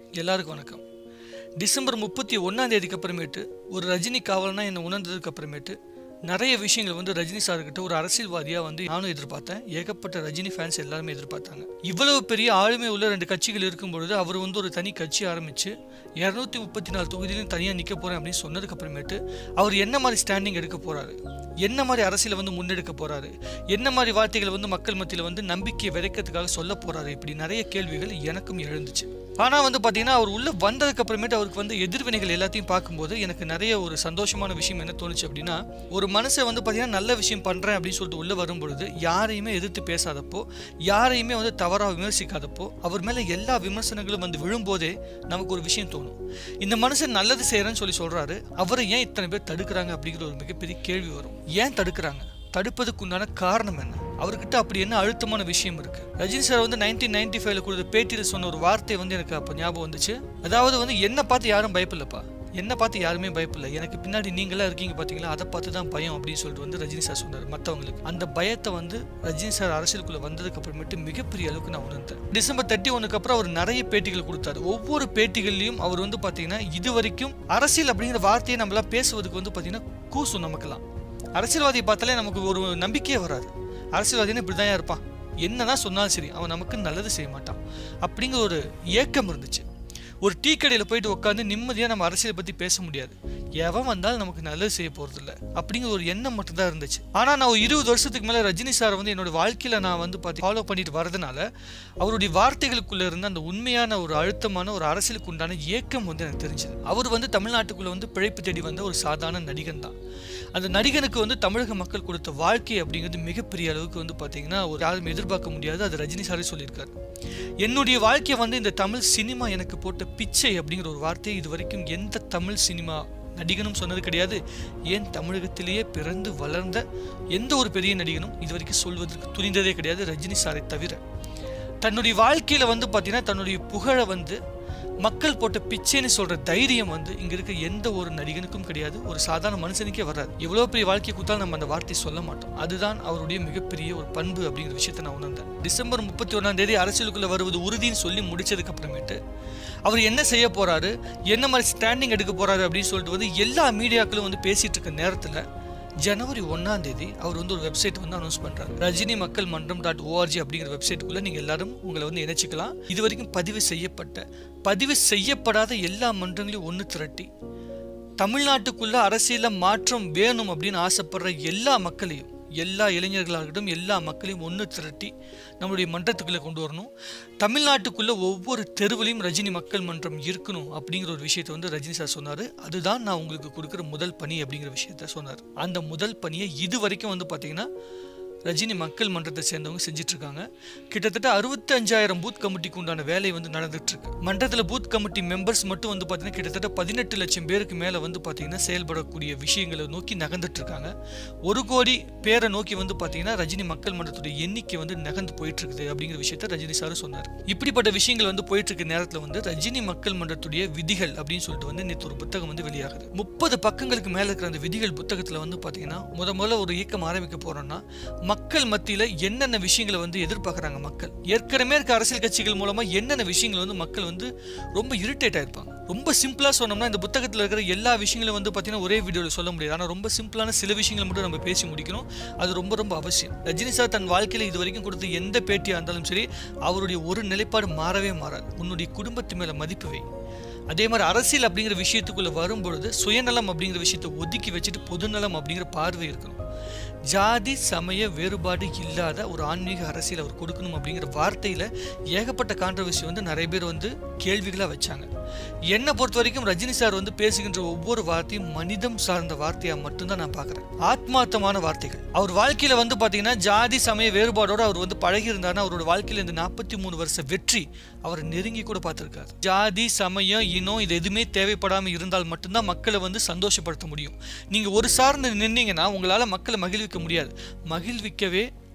எல்லாருக்கும் வணக்கம் டிசம்பர் முப்பத்தி ஒன்றாம் தேதிக்கு அப்புறமேட்டு ஒரு ரஜினி காவலனா என்னை உணர்ந்ததுக்கு அப்புறமேட்டு நிறைய விஷயங்கள் வந்து ரஜினி சார்கிட்ட ஒரு அரசியல்வாதியாக வந்து நானும் எதிர்பார்த்தேன் ஏகப்பட்ட ரஜினி ஃபேன்ஸ் எல்லாருமே எதிர்பார்த்தாங்க இவ்வளவு பெரிய ஆளுமை உள்ள ரெண்டு கட்சிகள் இருக்கும் பொழுது அவர் வந்து ஒரு தனி கட்சி ஆரம்பித்து இரநூத்தி முப்பத்தி நாலு தொகுதியிலும் தனியாக நிற்க போகிறேன் அப்படின்னு சொன்னதுக்கு அப்புறமேட்டு அவர் என்ன மாதிரி ஸ்டாண்டிங் எடுக்க போகிறாரு என்ன மாதிரி அரசியலை வந்து முன்னெடுக்க போறாரு என்ன மாதிரி வார்த்தைகளை வந்து மக்கள் மத்தியில் வந்து நம்பிக்கையை விதைக்கிறதுக்காக சொல்ல போறாரு இப்படி நிறைய கேள்விகள் எனக்கும் எழுந்துச்சு ஆனால் வந்து பார்த்தீங்கன்னா அவர் உள்ள வந்ததுக்கு அப்புறமேட்டு அவருக்கு வந்து எதிர்வினைகள் எல்லாத்தையும் பார்க்கும்போது எனக்கு நிறைய ஒரு சந்தோஷமான விஷயம் என்ன தோணுச்சு அப்படின்னா ஒரு மனுஷன் வந்து பார்த்தீங்கன்னா நல்ல விஷயம் பண்ணுறேன் அப்படின்னு சொல்லிட்டு உள்ளே வரும்பொழுது யாரையுமே எதிர்த்து பேசாதப்போ யாரையுமே வந்து தவறாக விமர்சிக்காதப்போ அவர் மேலே எல்லா விமர்சனங்களும் வந்து விழும்போதே நமக்கு ஒரு விஷயம் தோணும் இந்த மனுஷன் நல்லது செய்கிறேன்னு சொல்லி சொல்கிறாரு அவரை ஏன் இத்தனை பேர் தடுக்கிறாங்க அப்படிங்கிற ஒரு மிகப்பெரிய கேள்வி வரும் ஏன் தடுக்கிறாங்க தடுப்பதுக்கு உண்டான காரணம் என்ன அவர்கிட்ட அப்படி என்ன அழுத்தமான விஷயம் இருக்கு ரஜினி சார் வந்து நைன்டீன் நைன்டி ஃபைவ்ல கொடுத்த பேட்டியில் சொன்ன ஒரு வார்த்தை வந்து எனக்கு அப்போ ஞாபகம் வந்துச்சு அதாவது வந்து என்ன பார்த்து யாரும் பயப்பில்லப்பா என்ன பார்த்து யாருமே பயப்பில்ல எனக்கு பின்னாடி நீங்களா இருக்கீங்க பார்த்தீங்களா அதை பார்த்து தான் பயம் அப்படின்னு சொல்லிட்டு வந்து ரஜினி சார் சொன்னார் மற்றவங்களுக்கு அந்த பயத்தை வந்து ரஜினி சார் அரசியலுக்குள்ள வந்ததுக்கு அப்புறமேட்டு மிகப்பெரிய அளவுக்கு நான் உணர்ந்தேன் டிசம்பர் தேர்ட்டி ஒனுக்கு அப்புறம் அவர் நிறைய பேட்டிகள் கொடுத்தாரு ஒவ்வொரு பேட்டிகள்லையும் அவர் வந்து பார்த்தீங்கன்னா இது வரைக்கும் அரசியல் அப்படிங்கிற வார்த்தையை நம்மளா பேசுவதுக்கு வந்து பார்த்தீங்கன்னா கூசும் நமக்கெல்லாம் அரசியல்வாதியை பார்த்தாலே நமக்கு ஒரு நம்பிக்கையே வராது அரசியல்வாதினா இப்படி தான் இருப்பான் என்னதான் சொன்னாலும் சரி அவன் நமக்கு நல்லது செய்ய மாட்டான் அப்படிங்கிற ஒரு ஏக்கம் இருந்துச்சு ஒரு டீ கடையில் போயிட்டு உட்காந்து நிம்மதியாக நம்ம அரசியலை பற்றி பேச முடியாது எவன் வந்தாலும் நமக்கு நல்லது செய்ய போகிறதில்ல அப்படிங்கிற ஒரு எண்ணம் மட்டும்தான் இருந்துச்சு ஆனால் நான் ஒரு இருபது வருஷத்துக்கு மேலே ரஜினி சாரை வந்து என்னோட வாழ்க்கையில் நான் வந்து பார்த்து ஃபாலோ பண்ணிட்டு வரதுனால அவருடைய வார்த்தைகளுக்குள்ளே இருந்த அந்த உண்மையான ஒரு அழுத்தமான ஒரு அரசியலுக்கு உண்டான ஏக்கம் வந்து எனக்கு தெரிஞ்சது அவர் வந்து தமிழ்நாட்டுக்குள்ளே வந்து பிழைப்பு தேடி வந்த ஒரு சாதாரண நடிகன் தான் அந்த நடிகனுக்கு வந்து தமிழக மக்கள் கொடுத்த வாழ்க்கை அப்படிங்கிறது மிகப்பெரிய அளவுக்கு வந்து பார்த்தீங்கன்னா ஒரு யாரும் எதிர்பார்க்க முடியாது அது ரஜினி சாரே சொல்லியிருக்காரு என்னுடைய வாழ்க்கையை வந்து இந்த தமிழ் சினிமா எனக்கு போட்ட பிச்சை அப்படிங்கிற ஒரு வார்த்தையை இது வரைக்கும் எந்த தமிழ் சினிமா நடிகனும் சொன்னது கிடையாது ஏன் தமிழகத்திலேயே பிறந்து வளர்ந்த எந்த ஒரு பெரிய நடிகனும் இது வரைக்கும் சொல்வதற்கு துணிந்ததே கிடையாது ரஜினி சாரை தவிர தன்னுடைய வாழ்க்கையில வந்து பார்த்தீங்கன்னா தன்னுடைய புகழை வந்து மக்கள் போட்ட பிச்சைன்னு சொல்ற தைரியம் வந்து இங்க இருக்க எந்த ஒரு நடிகனுக்கும் கிடையாது ஒரு சாதாரண மனுஷனுக்கே வராது எவ்வளவு பெரிய வாழ்க்கை கொடுத்தாலும் நம்ம அந்த வார்த்தையை சொல்ல மாட்டோம் அதுதான் அவருடைய மிகப்பெரிய ஒரு பண்பு அப்படிங்கிற விஷயத்தை நான் உணர்ந்தேன் டிசம்பர் முப்பத்தி ஒன்றாம் தேதி அரசியலுக்குள்ள வருவது உறுதின்னு சொல்லி முடிச்சதுக்கு அப்புறமேட்டு அவர் என்ன செய்ய போறாரு என்ன மாதிரி ஸ்டாண்டிங் எடுக்க போறாரு அப்படின்னு சொல்லிட்டு வந்து எல்லா மீடியாக்களும் வந்து பேசிட்டு இருக்க நேரத்துல ஜனவரி ஒன்றாம் தேதி அவர் வந்து ஒரு வெப்சைட் வந்து அனௌன்ஸ் பண்றாரு ரஜினி மக்கள் மன்றம் டாட் ஓஆர்ஜி அப்படிங்கிற வெப்சைட்டுக்குள்ள நீங்க எல்லாரும் உங்களை வந்து இணைச்சிக்கலாம் இது வரைக்கும் பதிவு செய்யப்பட்ட பதிவு செய்யப்படாத எல்லா மன்றங்களையும் ஒன்று திரட்டி தமிழ்நாட்டுக்குள்ள அரசியல மாற்றம் வேணும் அப்படின்னு ஆசைப்படுற எல்லா மக்களையும் எல்லா இளைஞர்களாகட்டும் எல்லா மக்களையும் ஒன்று திரட்டி நம்மளுடைய மன்றத்துக்குள்ளே கொண்டு வரணும் தமிழ்நாட்டுக்குள்ள ஒவ்வொரு தெருவிலையும் ரஜினி மக்கள் மன்றம் இருக்கணும் அப்படிங்கிற ஒரு விஷயத்தை வந்து ரஜினி சார் சொன்னார் அதுதான் நான் உங்களுக்கு கொடுக்குற முதல் பணி அப்படிங்கிற விஷயத்த சொன்னார் அந்த முதல் பணியை இது வரைக்கும் வந்து பார்த்தீங்கன்னா ரஜினி மக்கள் மன்றத்தை சேர்ந்தவங்க செஞ்சுட்டு இருக்காங்க கிட்டத்தட்ட அறுபத்தி அஞ்சாயிரம் பூத் கமிட்டிக்கு உண்டான வேலை வந்து நடந்துட்டு இருக்கு மன்றத்தில் பூத் கமிட்டி மெம்பர்ஸ் மட்டும் வந்து பார்த்தீங்கன்னா கிட்டத்தட்ட பதினெட்டு லட்சம் பேருக்கு மேலே வந்து பார்த்தீங்கன்னா செயல்படக்கூடிய விஷயங்களை நோக்கி நகர்ந்துட்டு இருக்காங்க ஒரு கோடி பேரை நோக்கி வந்து பார்த்தீங்கன்னா ரஜினி மக்கள் மன்றத்துடைய எண்ணிக்கை வந்து நகர்ந்து போயிட்டு இருக்குது அப்படிங்கிற விஷயத்த ரஜினி சார் சொன்னார் இப்படிப்பட்ட விஷயங்கள் வந்து போயிட்டு இருக்க நேரத்தில் வந்து ரஜினி மக்கள் மன்றத்துடைய விதிகள் அப்படின்னு சொல்லிட்டு வந்து நேற்று ஒரு புத்தகம் வந்து வெளியாகுது முப்பது பக்கங்களுக்கு மேலே இருக்கிற அந்த விதிகள் புத்தகத்தில் வந்து பார்த்தீங்கன்னா முத முதல்ல ஒரு இயக்கம் ஆரம்பிக்க போறோம்னா மக்கள் மத்தியில என்னென்ன விஷயங்களை வந்து எதிர்பார்க்குறாங்க மக்கள் ஏற்கனவே இருக்க அரசியல் கட்சிகள் மூலமா என்னென்ன விஷயங்கள் வந்து மக்கள் வந்து ரொம்ப இரிட்டேட் ஆயிருப்பாங்க ரொம்ப சிம்பிளா சொன்னோம்னா இந்த புத்தகத்தில் இருக்கிற எல்லா விஷயங்களும் வந்து பார்த்தீங்கன்னா ஒரே வீடியோவில் சொல்ல முடியாது ஆனால் ரொம்ப சிம்பிளான சில விஷயங்களை மட்டும் நம்ம பேசி முடிக்கணும் அது ரொம்ப ரொம்ப அவசியம் ரஜினி சார் தன் வாழ்க்கையில் இது வரைக்கும் கொடுத்த எந்த பேட்டியாக இருந்தாலும் சரி அவருடைய ஒரு நிலைப்பாடு மாறவே மாறாது உன்னுடைய குடும்பத்து மேல மதிப்பு வை அதே மாதிரி அரசியல் அப்படிங்கிற விஷயத்துக்குள்ள வரும்பொழுது சுயநலம் அப்படிங்கிற விஷயத்தை ஒதுக்கி வச்சுட்டு பொதுநலம் அப்படிங்கிற பார்வை இருக்கணும் ஜாதி சமய வேறுபாடு இல்லாத ஒரு ஆன்மீக அரசியல் அவர் கொடுக்கணும் அப்படிங்கிற வார்த்தையில ஏகப்பட்ட கான்ட்ரவர்சி வந்து நிறைய பேர் வந்து கேள்விகளா வச்சாங்க என்னை பொறுத்த வரைக்கும் ரஜினி சார் வந்து பேசுகின்ற ஒவ்வொரு வார்த்தையும் மனிதம் சார்ந்த வார்த்தையா மட்டும்தான் நான் பார்க்குறேன் ஆத்மார்த்தமான வார்த்தைகள் அவர் வாழ்க்கையில வந்து பாத்தீங்கன்னா ஜாதி சமய வேறுபாடோட அவர் வந்து பழகி இருந்தாருன்னா அவரோட வாழ்க்கையில இந்த நாற்பத்தி மூணு வருஷ வெற்றி அவரை நெருங்கி கூட பார்த்திருக்காரு ஜாதி சமயம் இனம் இது எதுவுமே தேவைப்படாம இருந்தால் மட்டும்தான் மக்களை வந்து சந்தோஷப்படுத்த முடியும் நீங்க ஒரு சார்ந்து நின்னீங்கன்னா உங்களால மக்களை மகிழ்விக்க முடியாது மகிழ்விக்கவே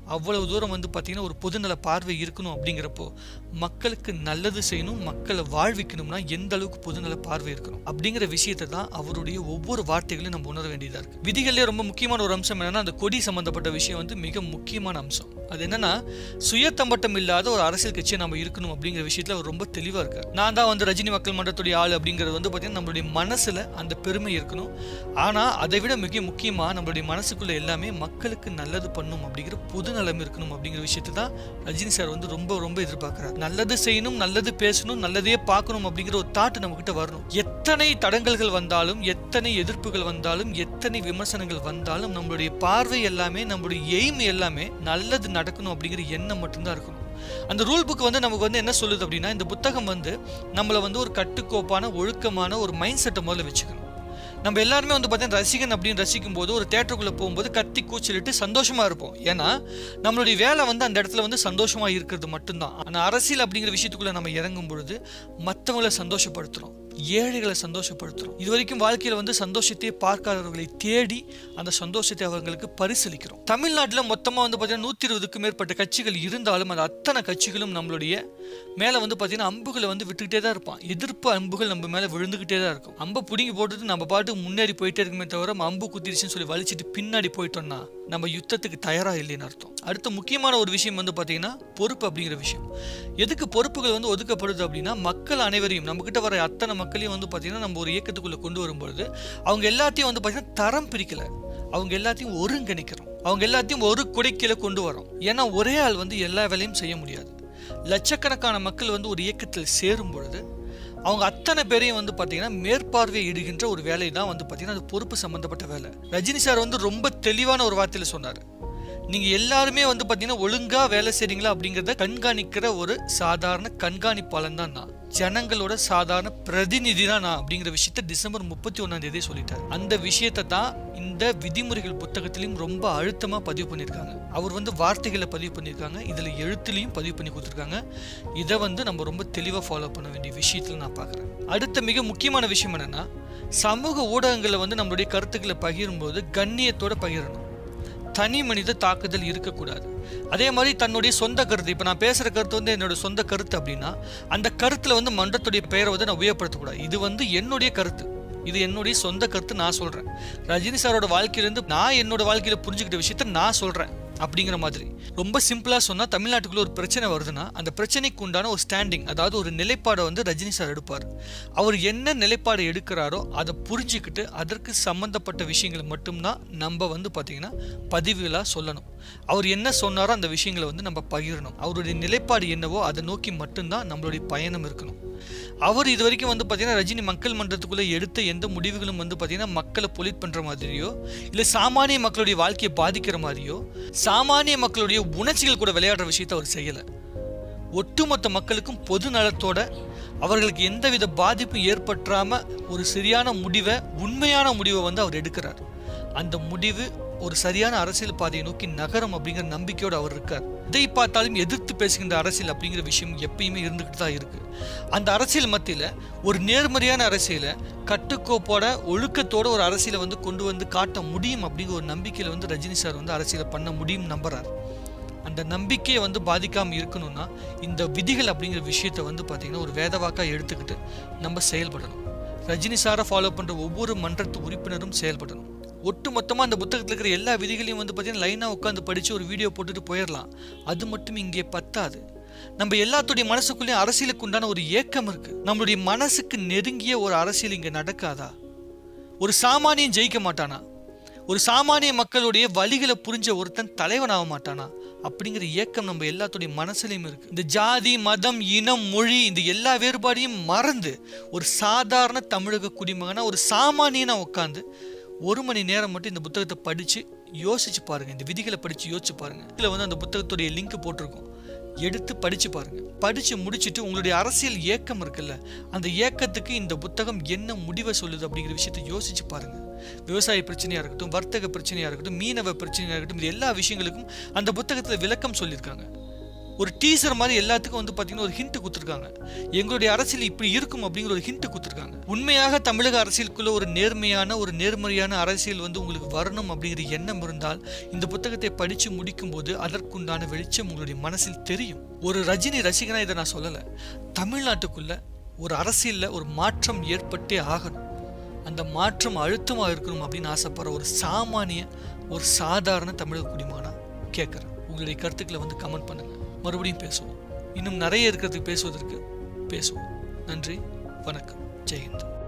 அவ்வளவு தூரம் வந்து பார்த்தீங்கன்னா ஒரு பொதுநல பார்வை இருக்கணும் அப்படிங்கிறப்போ மக்களுக்கு நல்லது செய்யணும் மக்களை வாழ்விக்கணும்னா எந்த அளவுக்கு பொதுநல பார்வை இருக்கணும் அப்படிங்கிற விஷயத்தை தான் அவருடைய ஒவ்வொரு வார்த்தைகளையும் நம்ம உணர வேண்டியதாக இருக்கு விதிகளிலே ரொம்ப முக்கியமான ஒரு அம்சம் என்னன்னா அந்த கொடி சம்பந்தப்பட்ட விஷயம் வந்து மிக முக்கியமான அம்சம் அது என்னன்னா சுயத்தம்பட்டம் இல்லாத ஒரு அரசியல் கட்சியை நம்ம இருக்கணும் அப்படிங்கிற விஷயத்துல அவர் ரொம்ப தெளிவா இருக்கார் நான் தான் வந்து ரஜினி மக்கள் மன்றத்துடைய ஆள் அப்படிங்கிறது வந்து பார்த்தீங்கன்னா நம்மளுடைய மனசுல அந்த பெருமை இருக்கணும் ஆனா அதை விட மிக முக்கியமா நம்மளுடைய மனசுக்குள்ள எல்லாமே மக்களுக்கு நல்லது பண்ணும் அப்படிங்கிற பொது நலம் இருக்கணும் அப்படிங்கிற விஷயத்தை தான் ரஜினி சார் வந்து ரொம்ப ரொம்ப எதிர்பார்க்கிறார் நல்லது செய்யணும் நல்லது பேசணும் நல்லதே பார்க்கணும் அப்படிங்கிற ஒரு தாட்டு நம்ம கிட்ட வரணும் எத்தனை தடங்கல்கள் வந்தாலும் எத்தனை எதிர்ப்புகள் வந்தாலும் எத்தனை விமர்சனங்கள் வந்தாலும் நம்மளுடைய பார்வை எல்லாமே நம்மளுடைய எய்ம் எல்லாமே நல்லது நடக்கணும் அப்படிங்கிற எண்ணம் மட்டும்தான் இருக்கணும் அந்த ரூல் புக் வந்து நமக்கு வந்து என்ன சொல்லுது அப்படின்னா இந்த புத்தகம் வந்து நம்மளை வந்து ஒரு கட்டுக்கோப்பான ஒழுக்கமான ஒரு மைண்ட் செட்டை முதல்ல வச்சுக்கணும் நம்ம எல்லாருமே வந்து பார்த்தீங்கன்னா ரசிகன் அப்படின்னு ரசிக்கும் போது ஒரு தேட்டருக்குள்ளே போகும்போது கத்தி கூச்சலிட்டு சந்தோஷமா இருப்போம் ஏன்னா நம்மளுடைய வேலை வந்து அந்த இடத்துல வந்து சந்தோஷமா இருக்கிறது மட்டும்தான் ஆனால் அரசியல் அப்படிங்கிற விஷயத்துக்குள்ள நம்ம இறங்கும் பொழுது மற்றவங்களை சந்தோஷப்படுத்துறோம் ஏழைகளை சந்தோஷப்படுத்துறோம் இது வரைக்கும் வாழ்க்கையில் வந்து சந்தோஷத்தையே பார்க்காதவர்களை தேடி அந்த சந்தோஷத்தை அவர்களுக்கு பரிசளிக்கிறோம் தமிழ்நாட்டில் மொத்தமாக வந்து பார்த்தீங்கன்னா நூற்றி இருபதுக்கும் மேற்பட்ட கட்சிகள் இருந்தாலும் அந்த அத்தனை கட்சிகளும் நம்மளுடைய மேலே வந்து பார்த்தீங்கன்னா அம்புகளை வந்து விட்டுக்கிட்டே தான் இருப்பான் எதிர்ப்பு அம்புகள் நம்ம மேலே விழுந்துக்கிட்டே தான் இருக்கும் அம்பை பிடுங்கி போட்டுட்டு நம்ம பாட்டு முன்னேறி போயிட்டே இருக்குமே தவிர அம்பு குத்திருச்சுன்னு சொல்லி வலிச்சிட்டு பின்னாடி போயிட்டோம்னா நம்ம யுத்தத்துக்கு தயாராக இல்லைன்னு அர்த்தம் அடுத்த முக்கியமான ஒரு விஷயம் வந்து பார்த்தீங்கன்னா பொறுப்பு அப்படிங்கிற விஷயம் எதுக்கு பொறுப்புகள் வந்து ஒதுக்கப்படுது அப்படின்னா மக்கள் அனைவரையும் நம்மக்கிட்ட வர அத்தனை மக்களையும் வந்து பார்த்தீங்கன்னா நம்ம ஒரு இயக்கத்துக்குள்ளே கொண்டு வரும்பொழுது அவங்க எல்லாத்தையும் வந்து பார்த்தீங்கன்னா தரம் பிரிக்கலை அவங்க எல்லாத்தையும் ஒருங்கிணைக்கிறோம் அவங்க எல்லாத்தையும் ஒரு குடைக்கீழே கொண்டு வரோம் ஏன்னா ஒரே ஆள் வந்து எல்லா வேலையும் செய்ய முடியாது லட்சக்கணக்கான மக்கள் வந்து ஒரு இயக்கத்தில் சேரும் பொழுது அவங்க அத்தனை பேரையும் வந்து பார்த்தீங்கன்னா மேற்பார்வை இடுகின்ற ஒரு வேலை தான் வந்து பார்த்தீங்கன்னா அது பொறுப்பு சம்பந்தப்பட்ட வேலை ரஜினி சார் வந்து ரொம்ப தெளிவான ஒரு வார்த்தையில் சொன்னார் நீங்கள் எல்லாருமே வந்து பார்த்தீங்கன்னா ஒழுங்காக வேலை செய்றீங்களா அப்படிங்கிறத கண்காணிக்கிற ஒரு சாதாரண கண்காணிப்பாளன் தான் நான் ஜனங்களோட சாதாரண பிரதிநிதி தான் நான் அப்படிங்கிற விஷயத்த டிசம்பர் முப்பத்தி ஒன்றாம் தேதி சொல்லிட்டார் அந்த விஷயத்தை தான் இந்த விதிமுறைகள் புத்தகத்திலையும் ரொம்ப அழுத்தமாக பதிவு பண்ணியிருக்காங்க அவர் வந்து வார்த்தைகளை பதிவு பண்ணியிருக்காங்க இதில் எழுத்துலையும் பதிவு பண்ணி கொடுத்துருக்காங்க இதை வந்து நம்ம ரொம்ப தெளிவாக ஃபாலோ பண்ண வேண்டிய விஷயத்தில் நான் பார்க்குறேன் அடுத்த மிக முக்கியமான விஷயம் என்னென்னா சமூக ஊடகங்களில் வந்து நம்மளுடைய கருத்துக்களை பகிரும்போது கண்ணியத்தோட பகிரணும் தனி மனித தாக்குதல் இருக்கக்கூடாது அதே மாதிரி தன்னுடைய சொந்த கருத்து இப்போ நான் பேசுகிற கருத்து வந்து என்னோட சொந்த கருத்து அப்படின்னா அந்த கருத்தில் வந்து மன்றத்துடைய பெயரை வந்து நான் உபயோகப்படுத்தக்கூடாது இது வந்து என்னுடைய கருத்து இது என்னுடைய சொந்த கருத்து நான் சொல்கிறேன் ரஜினி சாரோட வாழ்க்கையிலேருந்து நான் என்னோட வாழ்க்கையில் புரிஞ்சுக்கிட்ட விஷயத்த நான் சொல்கிறேன் அப்படிங்கிற மாதிரி ரொம்ப சிம்பிளாக சொன்னால் தமிழ்நாட்டுக்குள்ள ஒரு பிரச்சனை வருதுன்னா அந்த பிரச்சனைக்கு உண்டான ஒரு ஸ்டாண்டிங் அதாவது ஒரு நிலைப்பாடை வந்து ரஜினி சார் எடுப்பார் அவர் என்ன நிலைப்பாடு எடுக்கிறாரோ அதை புரிஞ்சுக்கிட்டு அதற்கு சம்மந்தப்பட்ட விஷயங்களை மட்டும்தான் நம்ம வந்து பார்த்திங்கன்னா பதிவுகளாக சொல்லணும் அவர் என்ன சொன்னாரோ அந்த விஷயங்களை வந்து நம்ம பகிரணும் அவருடைய நிலைப்பாடு என்னவோ அதை நோக்கி மட்டும்தான் நம்மளுடைய பயணம் இருக்கணும் அவர் இது வரைக்கும் வந்து பார்த்தீங்கன்னா ரஜினி மக்கள் மன்றத்துக்குள்ளே எடுத்த எந்த முடிவுகளும் வந்து பார்த்தீங்கன்னா மக்களை பொலிட் பண்ணுற மாதிரியோ இல்லை சாமானிய மக்களுடைய வாழ்க்கையை பாதிக்கிற மாதிரியோ சாமானிய மக்களுடைய உணர்ச்சிகள் கூட விளையாடுற விஷயத்தை அவர் செய்யலை ஒட்டுமொத்த மக்களுக்கும் பொது நலத்தோட அவர்களுக்கு எந்தவித பாதிப்பும் ஏற்பட்டுறாம ஒரு சரியான முடிவை உண்மையான முடிவை வந்து அவர் எடுக்கிறார் அந்த முடிவு ஒரு சரியான அரசியல் பாதையை நோக்கி நகரம் அப்படிங்கிற நம்பிக்கையோடு அவர் இருக்கார் இதை பார்த்தாலும் எதிர்த்து பேசுகின்ற அரசியல் அப்படிங்கிற விஷயம் எப்பயுமே இருந்துகிட்டு தான் இருக்கு அந்த அரசியல் மத்தியில் ஒரு நேர்மறையான அரசியலை கட்டுக்கோப்போட ஒழுக்கத்தோட ஒரு அரசியலை வந்து கொண்டு வந்து காட்ட முடியும் அப்படிங்கிற ஒரு நம்பிக்கையில் வந்து ரஜினி சார் வந்து அரசியலை பண்ண முடியும் நம்புறார் அந்த நம்பிக்கையை வந்து பாதிக்காமல் இருக்கணும்னா இந்த விதிகள் அப்படிங்கிற விஷயத்தை வந்து பார்த்திங்கன்னா ஒரு வேதவாக்காக எடுத்துக்கிட்டு நம்ம செயல்படணும் ரஜினி சாரை ஃபாலோ பண்ணுற ஒவ்வொரு மன்றத்து உறுப்பினரும் செயல்படணும் ஒட்டு மொத்தமாக அந்த புத்தகத்தில் இருக்கிற எல்லா விதிகளையும் வந்து பார்த்தீங்கன்னா லைனாக உட்காந்து படித்து ஒரு வீடியோ போட்டுட்டு போயிடலாம் அது மட்டும் இங்கே பத்தாது நம்ம எல்லாத்துடைய மனசுக்குள்ளேயும் அரசியலுக்கு உண்டான ஒரு ஏக்கம் இருக்குது நம்மளுடைய மனசுக்கு நெருங்கிய ஒரு அரசியல் இங்கே நடக்காதா ஒரு சாமானியன் ஜெயிக்க மாட்டானா ஒரு சாமானிய மக்களுடைய வழிகளை புரிஞ்ச ஒருத்தன் தலைவனாக மாட்டானா அப்படிங்கிற ஏக்கம் நம்ம எல்லாத்துடைய மனசுலையும் இருக்கு இந்த ஜாதி மதம் இனம் மொழி இந்த எல்லா வேறுபாடையும் மறந்து ஒரு சாதாரண தமிழக குடிமகனா ஒரு சாமானியனா உட்காந்து ஒரு மணி நேரம் மட்டும் இந்த புத்தகத்தை படித்து யோசிச்சு பாருங்க இந்த விதிகளை படித்து யோசிச்சு பாருங்க இதில் வந்து அந்த புத்தகத்துடைய லிங்க் போட்டிருக்கோம் எடுத்து படிச்சு பாருங்க படிச்சு முடிச்சுட்டு உங்களுடைய அரசியல் ஏக்கம் இருக்குல்ல அந்த ஏக்கத்துக்கு இந்த புத்தகம் என்ன முடிவை சொல்லுது அப்படிங்கிற விஷயத்தை யோசிச்சு பாருங்க விவசாய பிரச்சனையா இருக்கட்டும் வர்த்தக பிரச்சனையா இருக்கட்டும் மீனவ பிரச்சனையா இருக்கட்டும் இது எல்லா விஷயங்களுக்கும் அந்த புத்தகத்தில் விளக்கம் சொல்லியிருக்காங்க ஒரு டீசர் மாதிரி எல்லாத்துக்கும் வந்து பார்த்தீங்கன்னா ஒரு ஹிண்ட் கொடுத்துருக்காங்க எங்களுடைய அரசியல் இப்படி இருக்கும் அப்படிங்கிற ஒரு ஹிண்ட் கொடுத்துருக்காங்க உண்மையாக தமிழக அரசியலுக்குள்ள ஒரு நேர்மையான ஒரு நேர்மறையான அரசியல் வந்து உங்களுக்கு வரணும் அப்படிங்கிற எண்ணம் இருந்தால் இந்த புத்தகத்தை படித்து முடிக்கும்போது அதற்குண்டான வெளிச்சம் உங்களுடைய மனசில் தெரியும் ஒரு ரஜினி ரசிகனா இதை நான் சொல்லலை தமிழ்நாட்டுக்குள்ள ஒரு அரசியலில் ஒரு மாற்றம் ஏற்பட்டே ஆகணும் அந்த மாற்றம் அழுத்தமாக இருக்கணும் அப்படின்னு ஆசைப்படுற ஒரு சாமானிய ஒரு சாதாரண தமிழக குடிமகனா கேட்குறேன் உங்களுடைய கருத்துக்களை வந்து கமெண்ட் பண்ணுங்கள் மறுபடியும் பேசுவோம் இன்னும் நிறைய இருக்கிறதுக்கு பேசுவதற்கு பேசுவோம் நன்றி வணக்கம் ஜெயஹிந்த்